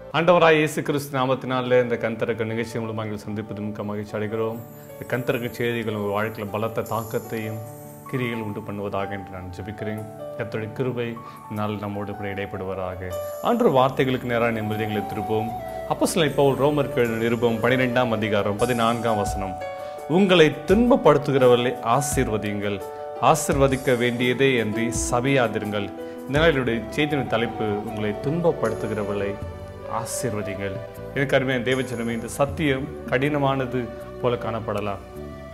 ஆண்டவராய் இயேசு கிறிஸ்து நாமத்தினால இந்த கந்தரக்க நிகழ்ச்சி மூலமாக எங்கள் சந்திப்பது மிக்க மகிழ்ச்சி அடைகிறோம் இந்த கந்தரக்க செய்திகள் உங்கள் வாழ்க்கையில் பலத்த தாக்கத்தையும் கிரிகள் உண்டு பண்ணுவதாக என்று நான் ஜெபிக்கிறேன் கர்த்தருடைய கிருபை நாள் நம்மோடு கூட இடைப்படுவதாக ஆண்டு வார்த்தைகளுக்கு நேராக நிம்மதிகளை திருப்போம் அப்போ சில பவுல் ரோமர்கள் நிருபம் பனிரெண்டாம் அதிகாரம் பதினான்காம் வசனம் உங்களை துன்பப்படுத்துகிறவர்களை ஆசீர்வதியுங்கள் ஆசிர்வதிக்க வேண்டியதே என்று சபியாதிருங்கள் இந்த நாளுடைய செய்தியின் தலைப்பு உங்களை துன்பப்படுத்துகிறவர்களை ஆசீர்வதிங்கள் எனக்கு அருமையான தேவச்சனமே இந்த சத்தியம் கடினமானது போல காணப்படலாம்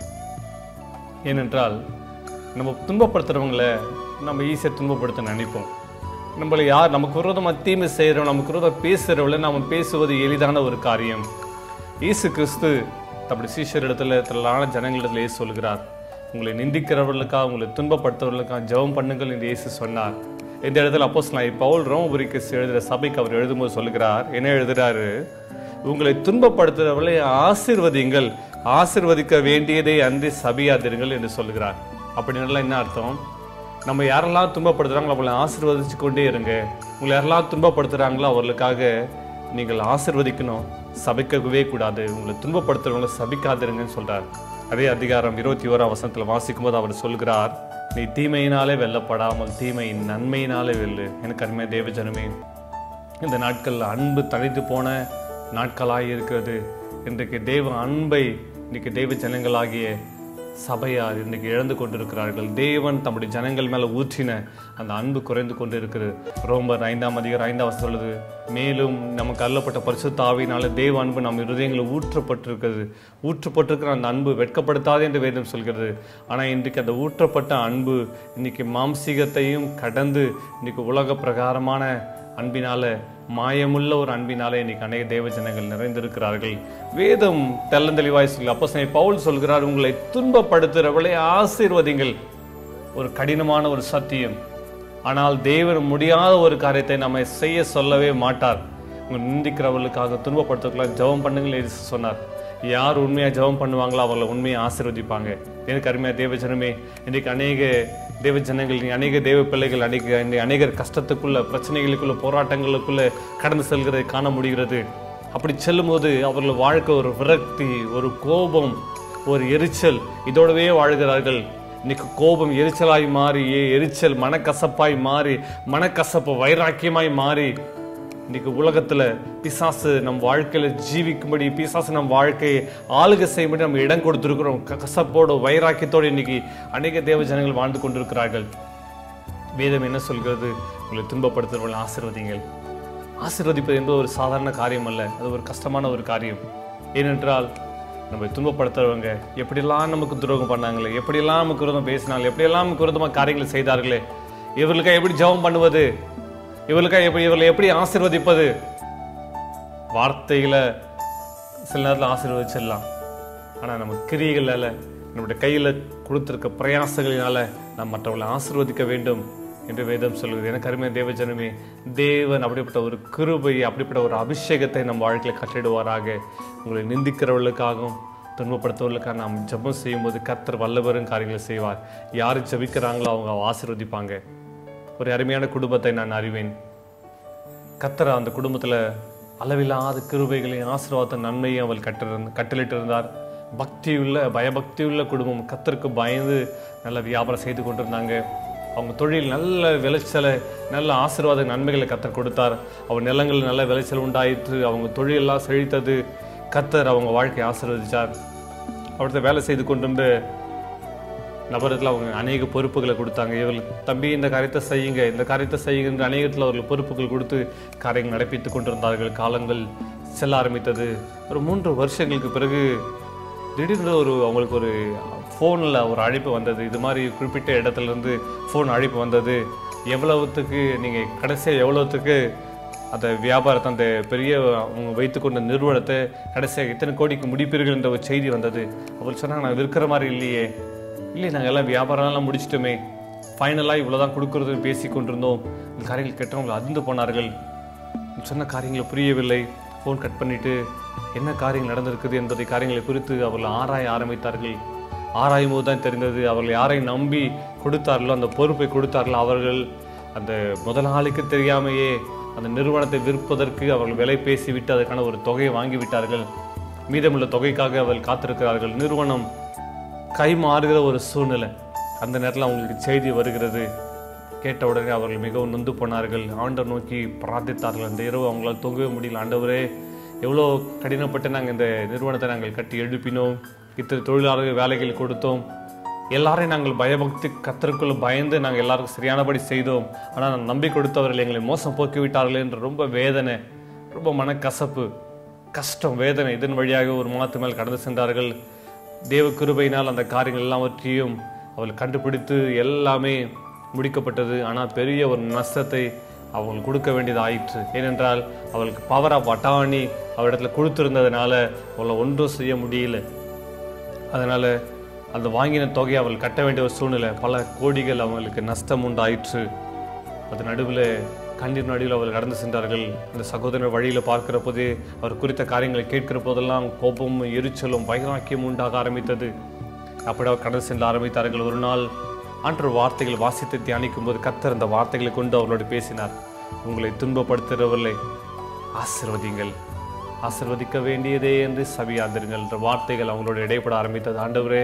ஏனென்றால் நம்ம துன்பப்படுத்துறவங்களை நம்ம ஈஸியாக துன்பப்படுத்த நினைப்போம் நம்மளை யார் நமக்கு விரோதமாக தீமை செய்கிறோம் நமக்கு விரோதம் பேசுகிறவளை நம்ம பேசுவது எளிதான ஒரு காரியம் இயேசு கிறிஸ்து தம்முடைய சீஷரிடத்துல திரளான ஜனங்களிடத்தில் இயேசு சொல்கிறார் உங்களை நிந்திக்கிறவர்களுக்காக உங்களை துன்பப்படுத்துறவர்களுக்காக ஜெபம் பண்ணுங்கள் என்று இயேசு சொன்னார் இந்த இடத்துல அப்போஸ் நான் பவுல் ரோமபுரிக்கு எழுதுகிற சபைக்கு அவர் எழுதும்போது சொல்லுகிறார் என்ன எழுதுறாரு உங்களை துன்பப்படுத்துகிறவர்களை ஆசீர்வதிங்கள் ஆசீர்வதிக்க வேண்டியதை அன்றி சபியாதிருங்கள் என்று சொல்லுகிறார் அப்படின்னால என்ன அர்த்தம் நம்ம யாரெல்லாம் துன்பப்படுத்துறாங்களோ அவங்களை ஆசீர்வதிச்சு கொண்டே இருங்க உங்களை யாரெல்லாம் துன்பப்படுத்துறாங்களோ அவர்களுக்காக நீங்கள் ஆசீர்வதிக்கணும் சபிக்கவே கூடாது உங்களை துன்பப்படுத்துறவங்களை சபிக்காதிருங்கன்னு சொல்றார் அதே அதிகாரம் இருபத்தி ஓராம் வசனத்தில் வாசிக்கும் போது அவர் சொல்கிறார் நீ தீமையினாலே வெல்லப்படாமல் தீமையின் நன்மையினாலே வெல்லு எனக்கு அருமையான தேவஜனமே இந்த நாட்களில் அன்பு தனித்து போன நாட்களாக இருக்கிறது இன்றைக்கு தெய்வ அன்பை இன்னைக்கு தெய்வ ஜனங்களாகிய சபையார் இன்றைக்கு இழந்து கொண்டிருக்கிறார்கள் தேவன் தம்முடைய ஜனங்கள் மேலே ஊற்றின அந்த அன்பு குறைந்து கொண்டு இருக்குது ரோமர் ஐந்தாம் அதிகாரம் ஐந்தாம் வசனம் சொல்லுது மேலும் நமக்கு அள்ளப்பட்ட பரிசுத்த ஆவியினால தேவ அன்பு நம் இருதயங்களில் ஊற்றப்பட்டிருக்கிறது ஊற்றப்பட்டிருக்கிற அந்த அன்பு வெட்கப்படுத்தாது என்று வேதம் சொல்கிறது ஆனால் இன்றைக்கு அந்த ஊற்றப்பட்ட அன்பு இன்னைக்கு மாம்சீகத்தையும் கடந்து இன்னைக்கு உலக பிரகாரமான அன்பினால மாயமுள்ள ஒரு அன்பினாலே இன்னைக்கு அநேக தேவ ஜனங்கள் நிறைந்திருக்கிறார்கள் வேதம் தெள்ளந்தெளிவாய் சொல்லி அப்போ பவுல் சொல்கிறார் உங்களை துன்பப்படுத்துகிறவளை ஆசீர்வதிங்கள் ஒரு கடினமான ஒரு சத்தியம் ஆனால் தேவன் முடியாத ஒரு காரியத்தை நம்ம செய்ய சொல்லவே மாட்டார் உங்க நிந்திக்கிறவர்களுக்காக துன்பப்படுத்துக்கலாம் ஜெபம் பண்ணுங்கள் என்று சொன்னார் யார் உண்மையாக ஜெபம் பண்ணுவாங்களோ அவர்களை உண்மையை ஆசீர்வதிப்பாங்க எனக்கு அருமையாக தேவஜனமே இன்றைக்கு அநேக தேவ ஜனங்கள் அநேக தேவ பிள்ளைகள் அநேக அநேகர் கஷ்டத்துக்குள்ள பிரச்சனைகளுக்குள்ள போராட்டங்களுக்குள்ள கடந்து செல்கிறதை காண முடிகிறது அப்படி செல்லும்போது அவர்கள் வாழ்க்கை ஒரு விரக்தி ஒரு கோபம் ஒரு எரிச்சல் இதோடவே வாழ்கிறார்கள் இன்னைக்கு கோபம் எரிச்சலாய் மாறி ஏ- எரிச்சல் மனக்கசப்பாய் மாறி மனக்கசப்பு வைராக்கியமாய் மாறி இன்னைக்கு உலகத்துல பிசாசு நம் வாழ்க்கையில ஜீவிக்கும்படி பிசாசு நம் வாழ்க்கையை ஆளுகை செய்யும்படி நம்ம இடம் கொடுத்துருக்கிறோம் க- கசப்போடு வைராக்கியத்தோடு இன்னைக்கு அநேக தேவ ஜனங்கள் வாழ்ந்து கொண்டிருக்கிறார்கள் வேதம் என்ன சொல்கிறது உங்களை துன்பப்படுத்துகிறவர்கள் ஆசீர்வதிங்கள் ஆசீர்வதிப்பது என்பது ஒரு சாதாரண காரியம் அல்ல அது ஒரு கஷ்டமான ஒரு காரியம் ஏனென்றால் நம்ம துன்பப்படுத்துறவங்க எப்படியெல்லாம் நமக்கு துரோகம் பண்ணாங்களே எப்படியெல்லாம் நமக்கு விரோதம் பேசினாங்களே எப்படியெல்லாம் நமக்கு விரோதமாக காரியங்களை செய்தார்களே இவர்களுக்காக எப்படி ஜெபம் பண்ணுவது இவர்களுக்காக எப்படி இவர்களை எப்படி ஆசீர்வதிப்பது வார்த்தைகளை சில நேரத்தில் ஆசீர்வதிச்சிடலாம் ஆனால் நம்ம கிரியைகளால் நம்முடைய கையில் கொடுத்திருக்க பிரயாசங்களினால நாம் மற்றவர்களை ஆசீர்வதிக்க வேண்டும் என்று வேதம் சொல்லுது எனக்கு அருமையான தேவஜனமே தேவன் அப்படிப்பட்ட ஒரு கிருபை அப்படிப்பட்ட ஒரு அபிஷேகத்தை நம் வாழ்க்கையில் கட்டிடுவாராக உங்களை நிந்திக்கிறவர்களுக்காகவும் துன்பப்படுத்துவர்களுக்காக நாம் ஜெபம் செய்யும்போது கர்த்தர் வல்லவரும் காரியங்களை செய்வார் யார் ஜெபிக்கிறாங்களோ அவங்க ஆசீர்வதிப்பாங்க ஒரு அருமையான குடும்பத்தை நான் அறிவேன் கத்தர் அந்த குடும்பத்தில் அளவில்லாத கிருபைகளையும் ஆசீர்வாத நன்மையும் அவள் கட்டிருந்த கட்டளிட்டிருந்தார் பக்தியுள்ள பயபக்தியுள்ள குடும்பம் கத்தருக்கு பயந்து நல்ல வியாபாரம் செய்து கொண்டிருந்தாங்க அவங்க தொழில் நல்ல விளைச்சலை நல்ல ஆசீர்வாத நன்மைகளை கத்தர் கொடுத்தார் அவங்க நிலங்கள் நல்ல விளைச்சல் உண்டாயிற்று அவங்க தொழிலெல்லாம் செழித்தது கத்தர் அவங்க வாழ்க்கையை ஆசீர்வதிச்சார் அவர்கிட்ட வேலை செய்து கொண்டிருந்த நபரத்தில் அவங்க அநேக பொறுப்புகளை கொடுத்தாங்க இவர்கள் தம்பி இந்த காரியத்தை செய்யுங்க இந்த காரியத்தை செய்யுங்க என்று அநேகத்தில் அவர்கள் பொறுப்புகள் கொடுத்து காரியங்கள் நடப்பித்து கொண்டிருந்தார்கள் காலங்கள் செல்ல ஆரம்பித்தது ஒரு மூன்று வருஷங்களுக்கு பிறகு திடீர்னு ஒரு அவங்களுக்கு ஒரு ஃபோனில் ஒரு அழைப்பு வந்தது இது மாதிரி குறிப்பிட்ட இடத்துல இருந்து ஃபோன் அழைப்பு வந்தது எவ்வளவுத்துக்கு நீங்கள் கடைசியாக எவ்வளவுத்துக்கு அந்த வியாபாரத்தை அந்த பெரிய அவங்க வைத்துக்கொண்ட நிறுவனத்தை கடைசியாக இத்தனை கோடிக்கு முடிப்பீர்கள் என்ற ஒரு செய்தி வந்தது அவர் சொன்னாங்க நான் விற்கிற மாதிரி இல்லையே இல்லை நாங்கள் எல்லாம் வியாபாரம்லாம் முடிச்சிட்டோமே ஃபைனலாக இவ்வளோ தான் கொடுக்குறது பேசி கொண்டிருந்தோம் இந்த காரியங்கள் கெட்டவங்க அதிர்ந்து போனார்கள் சொன்ன காரியங்கள் புரியவில்லை ஃபோன் கட் பண்ணிட்டு என்ன காரியங்கள் நடந்திருக்குது என்பதை காரியங்களை குறித்து அவர்கள் ஆராய ஆரம்பித்தார்கள் ஆராயும் போது தான் தெரிந்தது அவர்கள் யாரை நம்பி கொடுத்தார்களோ அந்த பொறுப்பை கொடுத்தார்களோ அவர்கள் அந்த முதலாளிக்கு தெரியாமையே அந்த நிறுவனத்தை விற்பதற்கு அவர்கள் விலை பேசிவிட்டு அதற்கான ஒரு தொகையை வாங்கி விட்டார்கள் மீதமுள்ள தொகைக்காக அவர்கள் காத்திருக்கிறார்கள் நிறுவனம் கை மாறுகிற ஒரு சூழ்நிலை அந்த நேரத்தில் அவங்களுக்கு செய்தி வருகிறது கேட்ட உடனே அவர்கள் மிகவும் நொந்து போனார்கள் ஆண்டவர் நோக்கி பிரார்த்தித்தார்கள் அந்த இரவு அவங்களால் தூங்கவே முடியல ஆண்டவரே எவ்வளோ கடினப்பட்டு நாங்கள் இந்த நிறுவனத்தை நாங்கள் கட்டி எழுப்பினோம் இத்தனை தொழிலாளர்கள் வேலைகள் கொடுத்தோம் எல்லாரையும் நாங்கள் பயபக்தி கத்தருக்குள்ள பயந்து நாங்கள் எல்லாருக்கும் சரியானபடி செய்தோம் ஆனால் நான் நம்பி கொடுத்தவர்கள் எங்களை மோசம் போக்கி விட்டார்கள் என்று ரொம்ப வேதனை ரொம்ப மனக்கசப்பு கஷ்டம் வேதனை இதன் வழியாக ஒரு மாதத்து மேல் கடந்து சென்றார்கள் தேவ கிருபையினால் அந்த காரியங்கள் எல்லாவற்றையும் அவள் கண்டுபிடித்து எல்லாமே முடிக்கப்பட்டது ஆனால் பெரிய ஒரு நஷ்டத்தை அவள் கொடுக்க வேண்டியது ஆயிற்று ஏனென்றால் அவளுக்கு பவர் ஆஃப் அட்டாணி அவளிடத்துல கொடுத்திருந்ததுனால அவளை ஒன்றும் செய்ய முடியல அதனால் அந்த வாங்கின தொகையை அவள் கட்ட வேண்டிய ஒரு சூழ்நிலை பல கோடிகள் அவங்களுக்கு நஷ்டம் உண்டாயிற்று அது நடுவில் கண்ணீர் நடுவில் அவள் கடந்து சென்றார்கள் அந்த சகோதரர் வழியில் பார்க்கிற போது அவர் குறித்த காரியங்களை கேட்கிற போதெல்லாம் கோபமும் எரிச்சலும் வைராக்கியம் உண்டாக ஆரம்பித்தது அப்படி அவர் கடந்து செல்ல ஆரம்பித்தார்கள் ஒரு நாள் ஆண்டு வார்த்தைகள் வாசித்து தியானிக்கும் போது கத்தர் அந்த வார்த்தைகளை கொண்டு அவர்களோடு பேசினார் உங்களை துன்பப்படுத்துகிறவர்களை ஆசிர்வதிங்கள் ஆசிர்வதிக்க வேண்டியதே என்று சபியாந்திருங்கள் என்ற வார்த்தைகள் அவங்களோட இடைப்பட ஆரம்பித்தது ஆண்டவரே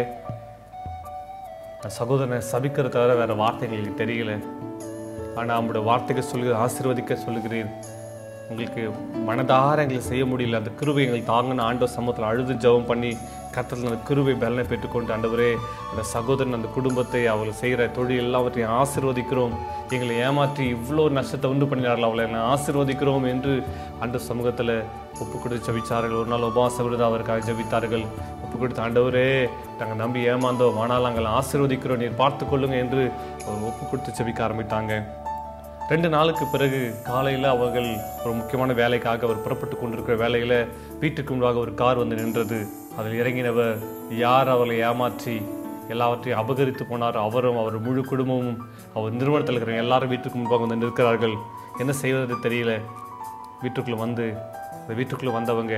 நான் சகோதரனை சபிக்கிறது தவிர வேற வார்த்தைகள் எனக்கு தெரியல ஆனால் அவங்களுடைய வார்த்தைகள் சொல்லு ஆசீர்வதிக்க சொல்லுகிறீர் உங்களுக்கு மனதார எங்களுக்கு செய்ய முடியல அந்த கிருபை எங்களுக்கு தாங்கன்னு ஆண்டவர் சமூகத்தில் அழுது ஜெபம் பண்ணி கத்தத்தில் அந்த கிருபை பலனை பெற்றுக்கொண்டு ஆண்டவரே அந்த சகோதரன் அந்த குடும்பத்தை அவள் செய்கிற தொழில் எல்லாவற்றையும் ஆசீர்வதிக்கிறோம் எங்களை ஏமாற்றி இவ்வளோ நஷ்டத்தை உண்டு பண்ணினார்கள் அவளை நான் ஆசீர்வதிக்கிறோம் என்று ஆண்டு சமூகத்தில் ஒப்பு கொடுத்து ஜபிச்சார்கள் ஒரு நாள் உபவாச விருது அவருக்காக ஜபித்தார்கள் ஒப்பு கொடுத்த ஆண்டவரே நாங்கள் நம்பி ஏமாந்தோம் ஆனால் நாங்கள் ஆசீர்வதிக்கிறோம் நீர் பார்த்து கொள்ளுங்க என்று அவர் ஒப்பு கொடுத்து ஜபிக்க ஆரம்பித்தாங்க ரெண்டு நாளுக்கு பிறகு காலையில் அவர்கள் ஒரு முக்கியமான வேலைக்காக அவர் புறப்பட்டு கொண்டிருக்கிற வேலையில் வீட்டுக்கு முன்பாக ஒரு கார் வந்து நின்றது அதில் இறங்கினவர் யார் அவளை ஏமாற்றி எல்லாவற்றையும் அபகரித்து போனார் அவரும் அவர் முழு குடும்பமும் அவர் நிறுவனத்தில் இருக்கிற எல்லாரும் வீட்டுக்கு முன்பாக வந்து நிற்கிறார்கள் என்ன செய்வது தெரியல வீட்டுக்குள்ளே வந்து அந்த வீட்டுக்குள்ளே வந்தவங்க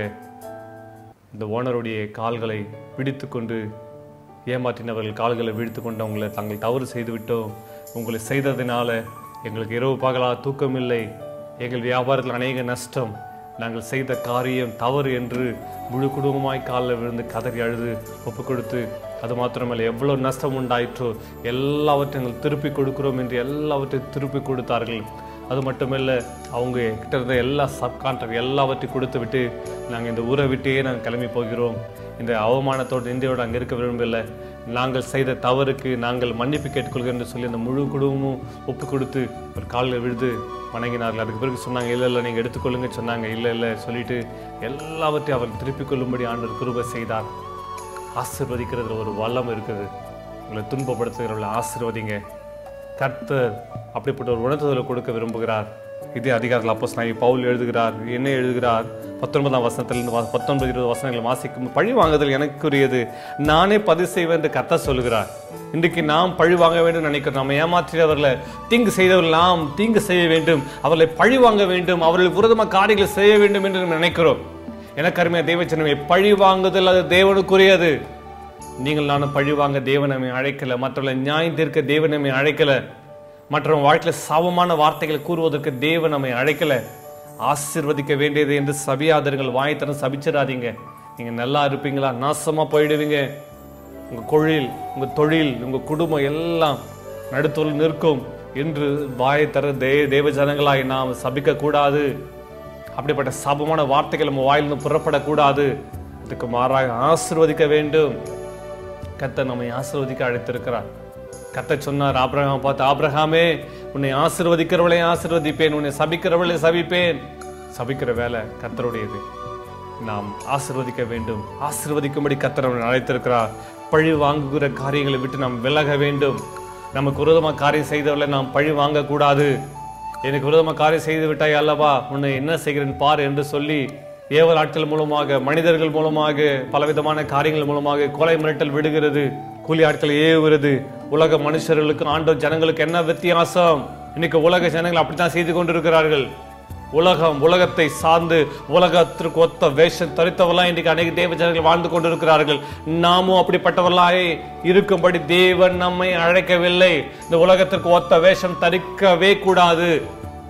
இந்த ஓனருடைய கால்களை பிடித்து கொண்டு ஏமாற்றினவர்கள் கால்களை விழித்து கொண்டு அவங்களை தாங்கள் தவறு செய்து விட்டோம் உங்களை செய்ததினால எங்களுக்கு இரவு பகலா தூக்கமில்லை எங்கள் வியாபாரத்தில் அநேக நஷ்டம் நாங்கள் செய்த காரியம் தவறு என்று முழு குடும்பமாய் காலில் விழுந்து கதறி அழுது ஒப்பு கொடுத்து அது மாத்திரமல்ல எவ்வளோ நஷ்டம் உண்டாயிற்றோ எல்லாவற்றையும் எங்கள் திருப்பி கொடுக்கிறோம் என்று எல்லாவற்றையும் திருப்பி கொடுத்தார்கள் அது மட்டுமல்ல அவங்க கிட்ட இருந்த எல்லா சப்கான்ட்ராக்ட் எல்லாவற்றையும் கொடுத்து விட்டு நாங்கள் இந்த ஊரை விட்டே நாங்கள் கிளம்பி போகிறோம் இந்த அவமானத்தோடு இந்தியோடு அங்கே இருக்க விரும்பவில்லை நாங்கள் செய்த தவறுக்கு நாங்கள் மன்னிப்பு கேட்டுக்கொள்கிறோம் என்று சொல்லி அந்த முழு குடும்பமும் ஒப்பு கொடுத்து ஒரு காலில் விழுது வணங்கினார்கள் அதுக்கு பிறகு சொன்னாங்க இல்லை இல்லை நீங்கள் எடுத்துக்கொள்ளுங்க சொன்னாங்க இல்லை இல்லை சொல்லிட்டு எல்லாவற்றையும் அவர் திருப்பிக் கொள்ளும்படி ஆண்டவர் கிருபை செய்தார் ஆசீர்வதிக்கிறதுல ஒரு வல்லம் இருக்குது உங்களை துன்பப்படுத்துகிறவர்களை ஆசீர்வதிங்க கர்த்தர் அப்படிப்பட்ட ஒரு உணர்த்துதலை கொடுக்க விரும்புகிறார் இதே அதிகாரத்தில் அப்போ நாய் பவுல் எழுதுகிறார் என்ன எழுதுகிறார் பத்தொன்பதாம் வசனத்திலிருந்து வா- பத்தொன்பது இருபது வசனங்களை வாசிக்கும் பழி வாங்குதல் எனக்குரியது நானே பதிவு செய்வேன் என்று கர்த்தர் சொல்லுகிறார் இன்றைக்கு நாம் பழி வாங்க வேண்டும் நினைக்கிறோம் நாம் ஏமாற்றியவர்களை தீங்கு செய்தவர்கள் நாம் தீங்கு செய்ய வேண்டும் அவர்களை பழி வாங்க வேண்டும் அவர்கள் விரோதமாக காரியங்களை செய்ய வேண்டும் என்று நாம் நினைக்கிறோம் எனக்கு அருமையா தேவச்சனமே பழி வாங்குதல் அது தேவனுக்குரியது நீங்கள் நானும் பழி வாங்க தேவன் நம்மை அழைக்கல மற்றவர்களை நியாயம் தீர்க்க தேவன் நம்மை அழைக்கல மற்றவங்க வாழ்க்கையில் சாபமான வார்த்தைகளை கூறுவதற்கு தேவன் நம்மை அழைக்கல ஆசீர்வதிக்க வேண்டியது என்று சபியாதர்கள் வாய்த்தரம் சபிச்சிடாதீங்க நீங்க நல்லா இருப்பீங்களா நாசமா போயிடுவீங்க உங்க கொழில் உங்க தொழில் உங்க குடும்பம் எல்லாம் நடுத்தொழில் நிற்கும் என்று வாயை தர தே தேவ ஜனங்களாய் நாம் சபிக்க கூடாது அப்படிப்பட்ட சாபமான வார்த்தைகள் நம்ம வாயிலிருந்து புறப்படக்கூடாது இதுக்கு மாறாக ஆசீர்வதிக்க வேண்டும் கர்த்தர் நம்மை ஆசீர்வதிக்க அழைத்திருக்கிறார் கர்த்தர் சொன்னார் ஆபிரகாம் பார்த்து ஆபிரகாமே உன்னை ஆசீர்வதிக்கிறவளை ஆசீர்வதிப்பேன் உன்னை சபிக்கிறவளை சபிப்பேன் சபிக்கிற வேலை கர்த்தருடையது நாம் ஆசீர்வதிக்க வேண்டும் ஆசீர்வதிக்கும்படி கர்த்தர் நம்மை அழைத்திருக்கிறார் பழி வாங்குகிற காரியங்களை விட்டு நாம் விலக வேண்டும் நமக்கு விரோதமாக காரியம் செய்தவர்களை நாம் பழி வாங்கக்கூடாது எனக்கு விரோதமாக காரியம் செய்து விட்டாய் அல்லவா உன்னை என்ன செய்கிறேன் பார் என்று சொல்லி ஏவல் ஆட்கள் மூலமாக மனிதர்கள் மூலமாக பலவிதமான காரியங்கள் மூலமாக கொலை மிரட்டல் விடுகிறது கூலி ஆட்கள் ஏவுகிறது உலக மனுஷர்களுக்கு ஆண்டோர் ஜனங்களுக்கு என்ன வித்தியாசம் இன்னைக்கு உலக ஜனங்கள் அப்படித்தான் செய்து கொண்டிருக்கிறார்கள் உலகம் உலகத்தை சார்ந்து உலகத்திற்கு ஒத்த வேஷம் தரித்தவர்களாய் இன்றைக்கு அநேக தேவ ஜனங்கள் வாழ்ந்து கொண்டிருக்கிறார்கள் நாமும் அப்படிப்பட்டவர்களாய் இருக்கும்படி தேவன் நம்மை அழைக்கவில்லை இந்த உலகத்திற்கு ஒத்த வேஷம் தரிக்கவே கூடாது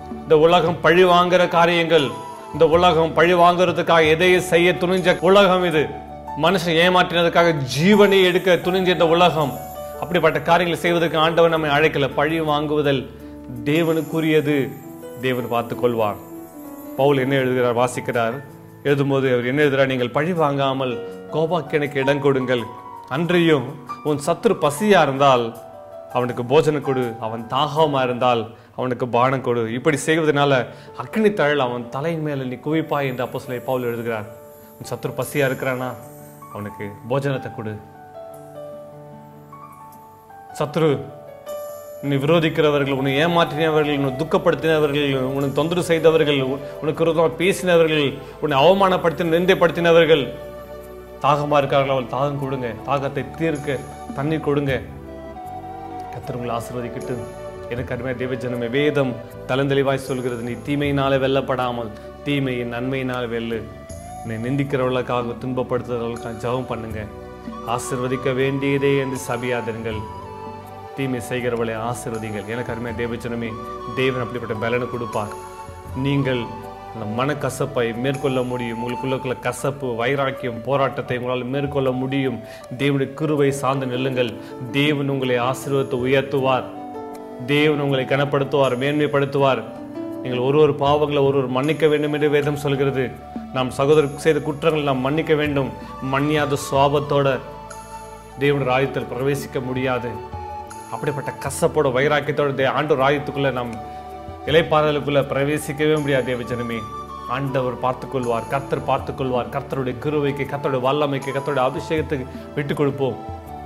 இந்த உலகம் பழி வாங்குற காரியங்கள் இந்த உலகம் பழி வாங்குறதுக்காக எதையும் செய்ய துணிஞ்ச உலகம் இது மனுஷன் ஏமாற்றினதுக்காக ஜீவனை எடுக்க துணிஞ்ச இந்த உலகம் அப்படிப்பட்ட காரியங்களை செய்வதற்கு ஆண்டவர் நம்மை அழைக்கல பழி வாங்குவதல் தேவனுக்குரியது தேவன் பார்த்துக் கொள்வார் பவுல் என்ன எழுதுகிறார் வாசிக்கிறார் எழுதும்போது அவர் என்ன எழுதுகிறார் நீங்கள் பழி வாங்காமல் கோபாக்கு எனக்கு இடம் கொடுங்கள் அன்றையும் உன் சத்துரு பசியா இருந்தால் அவனுக்கு போஜனம் கொடு அவன் தாகமா இருந்தால் அவனுக்கு பானம் கொடு இப்படி செய்வதனால அக்னி தழல் அவன் தலை மேல நீ குவிப்பாய் என்று அப்போ சொல்லி பவுல் எழுதுகிறார் உன் சத்துரு பசியா இருக்கிறானா அவனுக்கு போஜனத்தை கொடு சத்ரு உன்னை விரோதிக்கிறவர்கள் உன்னை ஏமாற்றினவர்கள் உன்னை துக்கப்படுத்தினவர்கள் உனக்கு தொந்தரவு செய்தவர்கள் உ- உனக்கு விரோதமாக பேசினவர்கள் உன்னை அவமானப்படுத்தி நிந்தைப்படுத்தினவர்கள் தாகமா இருக்கார்கள் அவள் தாகம் கொடுங்க தாகத்தை தீர்க்க தண்ணீர் கொடுங்க கர்த்தர் உங்களை ஆசீர்வதிக்கட்டும் எனக்கு அருமையான தேவஜனமே வேதம் தலந்தெளிவாய் சொல்கிறது நீ தீமையினாலே வெல்லப்படாமல் தீமையின் நன்மையினால் வெல்லு நீ நிந்திக்கிறவர்களுக்காக துன்பப்படுத்துறவர்களுக்காக ஜெபம் பண்ணுங்க ஆசீர்வதிக்க வேண்டியதே என்று சபியாதிருங்கள் தீமை செய்கிறவளை ஆசீர்வதிங்கள் எனக்கு அருமையான தேவஜனமே தேவன் அப்படிப்பட்ட பலனை கொடுப்பார் நீங்கள் அந்த மனக்கசப்பை மேற்கொள்ள முடியும் உங்களுக்குள்ள கசப்பு வைராக்கியம் போராட்டத்தை உங்களால் மேற்கொள்ள முடியும் தேவனுடைய கிருவை சார்ந்து நில்லுங்கள் தேவன் உங்களை ஆசீர்வதித்து உயர்த்துவார் தேவன் உங்களை கனப்படுத்துவார் மேன்மைப்படுத்துவார் நீங்கள் ஒரு ஒரு பாவங்களை ஒரு ஒரு மன்னிக்க வேண்டும் என்று வேதம் சொல்கிறது நாம் சகோதரர் செய்த குற்றங்களை நாம் மன்னிக்க வேண்டும் மன்னியாத சுவாபத்தோட தேவன் ராயத்தில் பிரவேசிக்க முடியாது அப்படிப்பட்ட கசப்போட வைராக்கியத்தோட தே- ஆண்டு ராயத்துக்குள்ள நாம் இலைப்பாறலுக்குள்ள பிரவேசிக்கவே முடியாது தேவஜனமே ஆண்டவர் பார்த்துக்கொள்வார் கர்த்தர் பார்த்துக்கொள்வார் கர்த்தருடைய கிருவைக்கு கர்த்தருடைய வல்லமைக்கு கர்த்தருடைய அபிஷேகத்துக்கு விட்டு கொடுப்போம்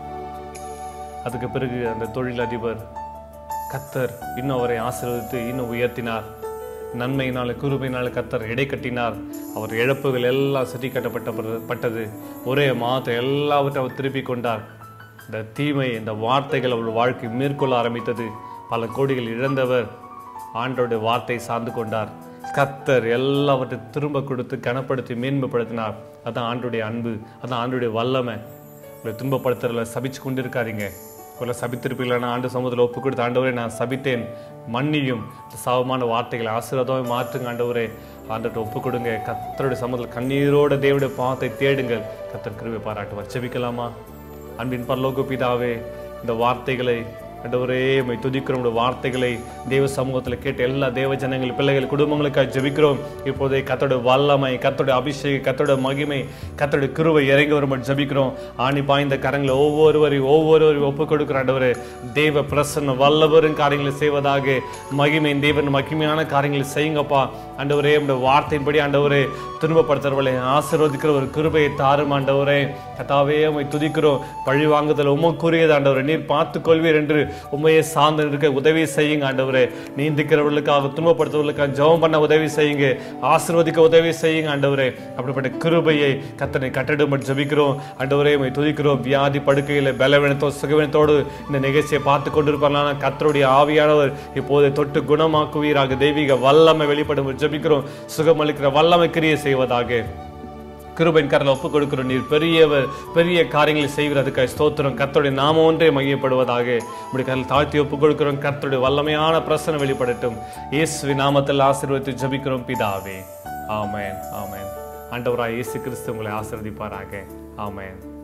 அதுக்கு பிறகு அந்த தொழிலதிபர் கத்தர் இன்னும் அவரை ஆசீர்வதித்து இன்னும் உயர்த்தினார் நன்மையினால குருமையினால கத்தர் இடை கட்டினார் அவர் இழப்புகள் எல்லாம் சரி கட்டப்பட்ட பட்டது ஒரே மாதம் எல்லாவற்றையும் அவர் திருப்பி கொண்டார் இந்த தீமை இந்த வார்த்தைகள் அவர் வாழ்க்கை மேற்கொள்ள ஆரம்பித்தது பல கோடிகள் இழந்தவர் ஆண்டோடைய வார்த்தை சார்ந்து கொண்டார் கத்தர் எல்லாவற்றையும் திரும்ப கொடுத்து கனப்படுத்தி மேன்மைப்படுத்தினார் அதான் ஆண்டுடைய அன்பு அதான் ஆண்டுடைய வல்லமை உங்களை துன்பப்படுத்துறதுல சபிச்சு கொண்டு இருக்காதீங்க கொள்ள சபித்திருப்பீங்களா ஆண்டு சமூகத்தில் ஒப்பு கொடுத்து ஆண்டவரே நான் சபித்தேன் மன்னியும் இந்த சாபமான வார்த்தைகளை ஆசீர்வாதமாக மாற்றுங்க ஆண்டவரே ஆண்டவர்கிட்ட ஒப்பு கொடுங்க கத்தருடைய சமூகத்தில் கண்ணீரோட தேவனுடைய பாவத்தை தேடுங்கள் கத்தர் கிருபை பாராட்டுவார் செபிக்கலாமா அன்பின் பரலோக பிதாவே இந்த வார்த்தைகளை ஆண்டவரே உம்மை துதிக்கிறோம் உம்முடைய வார்த்தைகளை தேவ சமூகத்தில் கேட்ட எல்லா தேவ ஜனங்கள் பிள்ளைகள் குடும்பங்களுக்காக ஜெபிக்கிறோம் இப்போதே கத்தோட வல்லமை கத்தோட அபிஷேகம் கத்தோட மகிமை கத்தோட கிருவை இறங்கி வரும்போது ஜெபிக்கிறோம் ஆணி பாய்ந்த கரங்களை ஒவ்வொருவரையும் ஒவ்வொருவரையும் ஒப்புக் கொடுக்கிற ஆண்டவரே தேவ பிரசன்ன வல்லவரும் காரியங்களை செய்வதாக மகிமை தேவன் மகிமையான காரியங்களை செய்யுங்கப்பா ஆண்டவரே உம்முடைய வார்த்தையின்படி ஆண்டவரே துன்பப்படுத்துறவர்களை ஆசீர்வதிக்கிற ஒரு கிருபையை தாரும் ஆண்டவரே கத்தாவே உம்மை துதிக்கிறோம் பழி வாங்குதல் உமக்குரியது ஆண்டவரே நீர் பார்த்துக் கொள்வீர் என்று உண்மையை சார்ந்து இருக்க உதவி செய்யுங்க ஆண்டவரே நீந்திக்கிறவர்களுக்காக துன்பப்படுத்துவர்களுக்காக ஜெபம் பண்ண உதவி செய்யுங்க ஆசீர்வதிக்க உதவி செய்யுங்க ஆண்டவரே அப்படிப்பட்ட கிருபையை கத்தனை கட்டடம் ஜபிக்கிறோம் ஆண்டவரே உம்மை துதிக்கிறோம் வியாதி படுக்கையில் பலவீனத்தோடு சுகவீனத்தோடு இந்த நிகழ்ச்சியை பார்த்து கொண்டிருப்பாங்க கத்தருடைய ஆவியானவர் இப்போது தொட்டு குணமாக்குவீராக தெய்வீக வல்லமை வெளிப்படும் ஜபிக்கிறோம் சுகமளிக்கிற வல்லமை கிரியை செய்வதாக கிருபையின் கரலை ஒப்புக் கொடுக்கிறோம் நீர் பெரியவர் பெரிய காரியங்களை செய்கிறதுக்காக ஸ்தோத்திரம் கர்த்தருடைய நாமம் ஒன்றே மையப்படுவதாக இப்படி கரல் தாழ்த்தி ஒப்புக் கொடுக்கிறோம் கர்த்தருடைய வல்லமையான பிரசனை வெளிப்படட்டும் இயேசுவி நாமத்தில் ஆசீர்வதித்து ஜெபிக்கிறோம் பிதாவே ஆமென் ஆமென் ஆண்டவராய் இயேசு கிறிஸ்து உங்களை ஆசீர்வதிப்பாராக ஆமென்